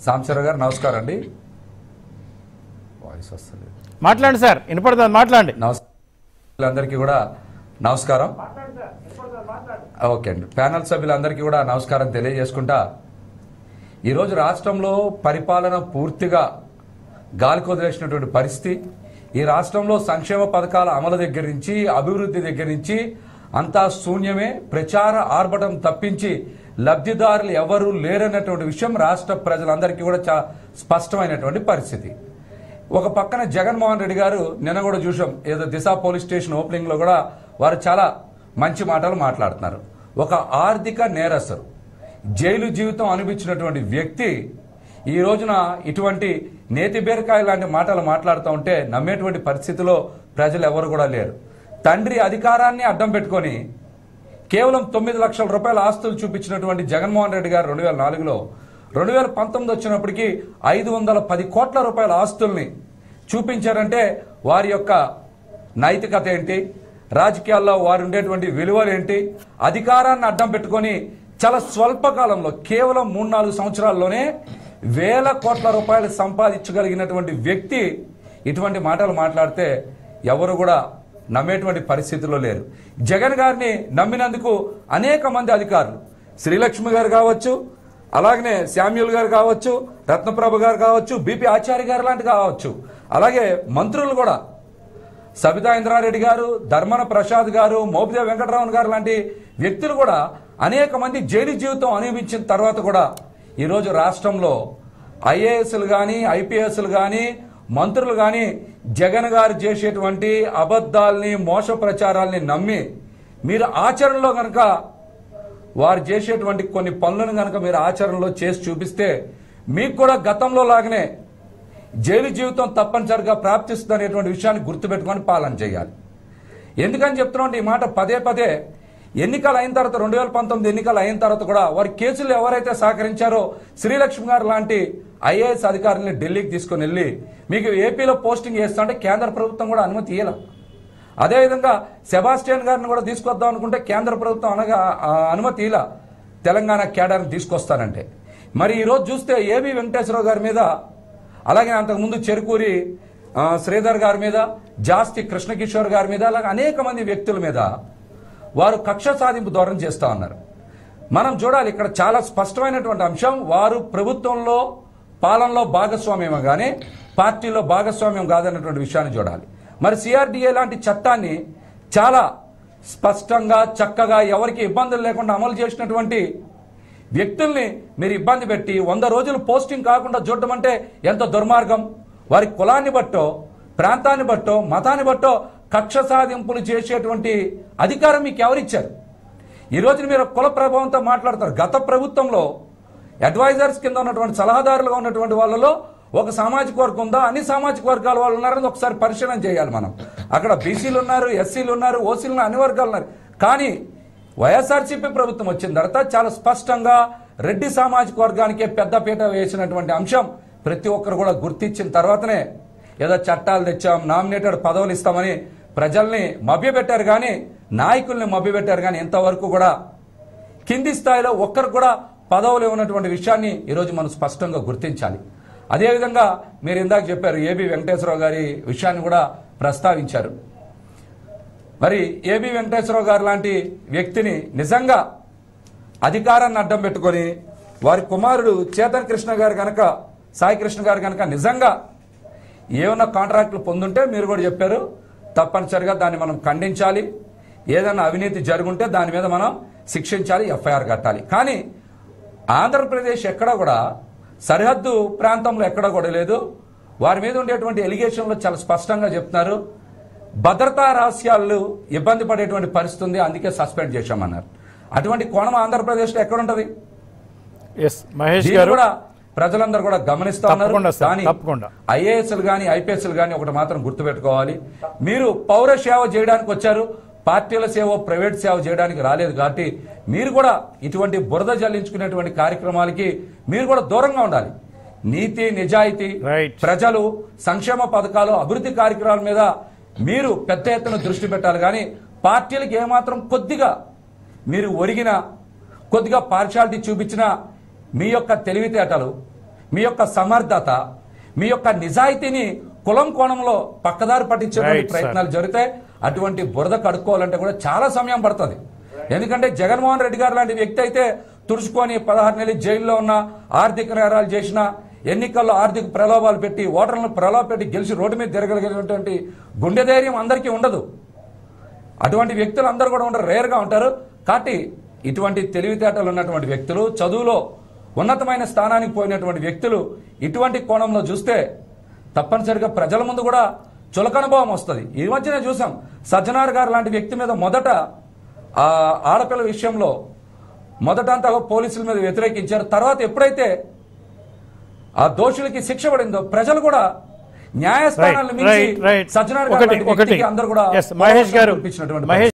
సాంబశివరావు గారు నమస్కారం అండి వాయిస్ వస్తలేదు మాట్లాడండి సార్ వినపడుతుంది మాట్లాడండి నమస్కారం అందరికీ కూడా నమస్కారం ఓకే అండి ప్యానల్ సభ్యులందరికీ కూడా నమస్కారం తెలియజేసుకుంటా ఈరోజు రాష్ట్రంలో పరిపాలన పూర్తిగా గాలికి వదిలేసినటువంటి పరిస్థితి ఈ రాష్ట్రంలో సంక్షేమ పథకాల అమలు దగ్గర నుంచి అభివృద్ధి దగ్గర నుంచి అంతా శూన్యమే ప్రచార ఆర్భటం తప్పించి లబ్ధిదారులు ఎవరూ లేరన్నటువంటి విషయం రాష్ట్ర ప్రజలందరికీ కూడా చాలా స్పష్టమైనటువంటి పరిస్థితి ఒక పక్కన జగన్మోహన్ రెడ్డి గారు నిన్న కూడా చూసాం ఏదో దిశ పోలీస్ స్టేషన్ ఓపెనింగ్ లో కూడా వారు చాలా మంచి మాటలు మాట్లాడుతున్నారు ఒక ఆర్థిక నేరస్తులు జైలు జీవితం అనిపించినటువంటి వ్యక్తి ఈ రోజున ఇటువంటి నేతి బీరకాయ లాంటి మాటలు మాట్లాడుతూ ఉంటే నమ్మేటువంటి పరిస్థితిలో ప్రజలు ఎవరు కూడా లేరు తండ్రి అధికారాన్ని అడ్డం పెట్టుకొని కేవలం తొమ్మిది లక్షల రూపాయల ఆస్తులు చూపించినటువంటి జగన్మోహన్ రెడ్డి గారు రెండు వేల నాలుగులో రెండు వేల పంతొమ్మిది వచ్చినప్పటికీ ఐదు వందల పది కోట్ల రూపాయల ఆస్తుల్ని చూపించారంటే వారి యొక్క నైతికత ఏంటి రాజకీయాల్లో వారు ఉండేటువంటి విలువలు ఏంటి అధికారాన్ని అడ్డం పెట్టుకొని చాలా స్వల్ప కాలంలో కేవలం మూడు నాలుగు సంవత్సరాల్లోనే వేల కోట్ల రూపాయలు సంపాదించగలిగినటువంటి వ్యక్తి ఇటువంటి మాటలు మాట్లాడితే ఎవరు కూడా నమ్మేటువంటి పరిస్థితిలో లేరు జగన్ గారిని నమ్మినందుకు అనేక మంది అధికారులు శ్రీలక్ష్మి గారు కావచ్చు అలాగనే శామ్యుల్ గారు కావచ్చు రత్నప్రభ గారు కావచ్చు బీపీ ఆచార్య గారు లాంటి కావచ్చు అలాగే మంత్రులు కూడా సబితా ఇంద్రారెడ్డి గారు ధర్మన ప్రసాద్ గారు మోపిదే వెంకటరామన్ గారు లాంటి వ్యక్తులు కూడా అనేక మంది జైలు జీవితం అనుభవించిన తర్వాత కూడా ఈరోజు రాష్ట్రంలో ఐఏఎస్లు కానీ ఐపీఎస్లు కానీ మంత్రులు కానీ జగన్ గారు చేసేటువంటి అబద్ధాల్ని మోస ప్రచారాల్ని నమ్మి మీరు ఆచరణలో కనుక వారు చేసేటువంటి కొన్ని పనులను కనుక మీరు ఆచరణలో చేసి చూపిస్తే మీకు కూడా గతంలో లాగానే జైలు జీవితం తప్పనిసరిగా ప్రాప్తిస్తుంది అనేటువంటి విషయాన్ని గుర్తుపెట్టుకొని పాలన చేయాలి ఎందుకని చెప్తున్నాం ఈ మాట పదే పదే ఎన్నికలు అయిన తర్వాత రెండు వేల పంతొమ్మిది ఎన్నికలు అయిన తర్వాత కూడా వారి కేసులు ఎవరైతే సహకరించారో శ్రీలక్ష్మి గారు లాంటి ఐఏఎస్ అధికారుల్ని ఢిల్లీకి తీసుకుని వెళ్ళి మీకు ఏపీలో పోస్టింగ్ చేస్తుంటే కేంద్ర ప్రభుత్వం కూడా అనుమతి ఇయ్యాల అదేవిధంగా సెబాస్టియన్ గారిని కూడా తీసుకొద్దాం అనుకుంటే కేంద్ర ప్రభుత్వం అనగా ఆ, అనుమతి ఇలా తెలంగాణ కేడర్ని తీసుకొస్తానంటే మరి ఈరోజు చూస్తే ఏబి వెంకటేశ్వరరావు గారి మీద అలాగే అంతకుముందు చెరుకూరి ఆ, శ్రీధర్ గారి మీద జాస్తి కృష్ణకిషోర్ గారి మీద అలాగే అనేక మంది వ్యక్తుల మీద వారు కక్ష సాధింపు దూరం చేస్తా ఉన్నారు మనం చూడాలి ఇక్కడ చాలా స్పష్టమైనటువంటి అంశం వారు ప్రభుత్వంలో పాలనలో భాగస్వామ్యం కానీ పార్టీలో భాగస్వామ్యం కాదన్నటువంటి విషయాన్ని చూడాలి మరి సిఆర్డిఏ లాంటి చట్టాన్ని చాలా స్పష్టంగా చక్కగా ఎవరికి ఇబ్బందులు లేకుండా అమలు చేసినటువంటి వ్యక్తుల్ని మీరు ఇబ్బంది పెట్టి వంద రోజులు పోస్టింగ్ కాకుండా చూడటం అంటే ఎంత దుర్మార్గం వారి కులాన్ని బట్టో ప్రాంతాన్ని బట్టో మతాన్ని బట్టో కక్ష సాధింపులు చేసేటువంటి అధికారం మీకు ఎవరిచ్చారు ఈ రోజు మీరు కుల ప్రభావంతో మాట్లాడతారు గత ప్రభుత్వంలో అడ్వైజర్స్ కింద ఉన్నటువంటి సలహాదారులుగా ఉన్నటువంటి వాళ్ళలో ఒక సామాజిక వర్గం ఉందా అన్ని సామాజిక వర్గాల వాళ్ళు ఉన్నారని ఒకసారి పరిశీలన చేయాలి మనం అక్కడ బీసీలు ఉన్నారు ఎస్సీలు ఉన్నారు ఓసీలు ఉన్నారు అన్ని వర్గాలు ఉన్నారు కానీ వైఎస్ఆర్సీపీ ప్రభుత్వం వచ్చిన తర్వాత చాలా స్పష్టంగా రెడ్డి సామాజిక వర్గానికే పెద్దపీట వేసినటువంటి అంశం ప్రతి ఒక్కరు కూడా గుర్తించిన తర్వాతనే ఏదో చట్టాలు తెచ్చాం నామినేటెడ్ పదవులు ఇస్తామని ప్రజల్ని మభ్యపెట్టారు కానీ నాయకుల్ని మభ్యపెట్టారు కానీ ఇంతవరకు కూడా కింది స్థాయిలో ఒక్కరు కూడా పదవులు ఇవ్వనటువంటి విషయాన్ని ఈరోజు మనం స్పష్టంగా గుర్తించాలి అదేవిధంగా మీరు ఇందాక చెప్పారు ఏబి వెంకటేశ్వరరావు గారి విషయాన్ని కూడా ప్రస్తావించారు మరి ఏబి వెంకటేశ్వరరావు గారు లాంటి వ్యక్తిని నిజంగా అధికారాన్ని అడ్డం పెట్టుకొని వారి కుమారుడు చేతన్ కృష్ణ గారు కనుక సాయి కృష్ణ గారు కనుక నిజంగా ఏమన్నా కాంట్రాక్టులు పొందుంటే మీరు కూడా చెప్పారు తప్పనిసరిగా దాన్ని మనం ఖండించాలి ఏదైనా అవినీతి జరుగుంటే దాని మీద మనం శిక్షించాలి ఎఫ్ఐఆర్ కట్టాలి కానీ ఆంధ్రప్రదేశ్ ఎక్కడ కూడా సరిహద్దు ప్రాంతంలో ఎక్కడ కూడా లేదు వారి మీద ఉండేటువంటి ఎలిగేషన్లు చాలా స్పష్టంగా చెప్తున్నారు భద్రతా రహస్యాలు ఇబ్బంది పడేటువంటి పరిస్థితి ఉంది అందుకే సస్పెండ్ చేశామన్నారు అటువంటి కోణం ఆంధ్రప్రదేశ్లో ఎక్కడ ఉంటది ఎస్ మహేష్ దీన్ని గారు కూడా ప్రజలందరూ కూడా గమనిస్తా ఉన్నారు తప్పకుండా సార్, కానీ తప్పకుండా. ఐఏఎస్లు కానీ ఐపీఎస్లు కానీ ఒకటి మాత్రం గుర్తుపెట్టుకోవాలి మీరు పౌర సేవ చేయడానికి వచ్చారు పార్టీల సేవ ప్రైవేట్ సేవ చేయడానికి రాలేదు కాబట్టి మీరు కూడా ఇటువంటి బురద జల్లించుకునేటువంటి కార్యక్రమాలకి మీరు కూడా దూరంగా ఉండాలి నీతి నిజాయితీ Right. ప్రజలు సంక్షేమ పథకాలు అభివృద్ధి కార్యక్రమాల మీద మీరు పెద్ద ఎత్తున దృష్టి పెట్టాలి కానీ పార్టీలకు ఏమాత్రం కొద్దిగా మీరు ఒరిగిన కొద్దిగా పార్షాలిటీ చూపించిన మీ యొక్క తెలివితేటలు మీ యొక్క సమర్థత మీ యొక్క నిజాయితీని కులం కోణంలో పక్కదారి పట్టించేటువంటి Right, sir. ప్రయత్నాలు జరిగితే అటువంటి బురద కడుక్కోవాలంటే కూడా చాలా సమయం పడుతుంది ఎందుకంటే జగన్మోహన్ రెడ్డి గారు లాంటి వ్యక్తి అయితే తుడుచుకొని పదహారు నెలలు జైల్లో ఉన్న ఆర్థిక నేరాలు చేసిన ఎన్నికల్లో ఆర్థిక ప్రలోభాలు పెట్టి ఓటర్లను ప్రలోభ పెట్టి గెలిచి రోడ్డు మీద తిరగలిగినటువంటి గుండె ధైర్యం అందరికీ ఉండదు అటువంటి వ్యక్తులు అందరూ కూడా ఉండరు రేర్గా ఉంటారు కాబట్టి ఇటువంటి తెలివితేటలు ఉన్నటువంటి వ్యక్తులు చదువులో ఉన్నతమైన స్థానానికి పోయినటువంటి వ్యక్తులు ఇటువంటి కోణంలో చూస్తే తప్పనిసరిగా ప్రజల ముందు కూడా చులకనుభవం వస్తుంది ఈ మధ్యనే చూసాం సజ్జనార్ గారు లాంటి వ్యక్తి మీద మొదట ఆ ఆడపిల్ల విషయంలో మొదట అంతా పోలీసుల మీద వ్యతిరేకించారు తర్వాత ఎప్పుడైతే ఆ దోషులకి శిక్ష పడిందో ప్రజలు కూడా న్యాయస్థానాలను రైట్ మించి రైట్ రైట్ సజ్జనార్ గారు ఒకటి లాంటి ఒకటి వ్యక్తికి అందరూ కూడా ఎస్ మహేష్ గారు కల్పించినటువంటి మహేష్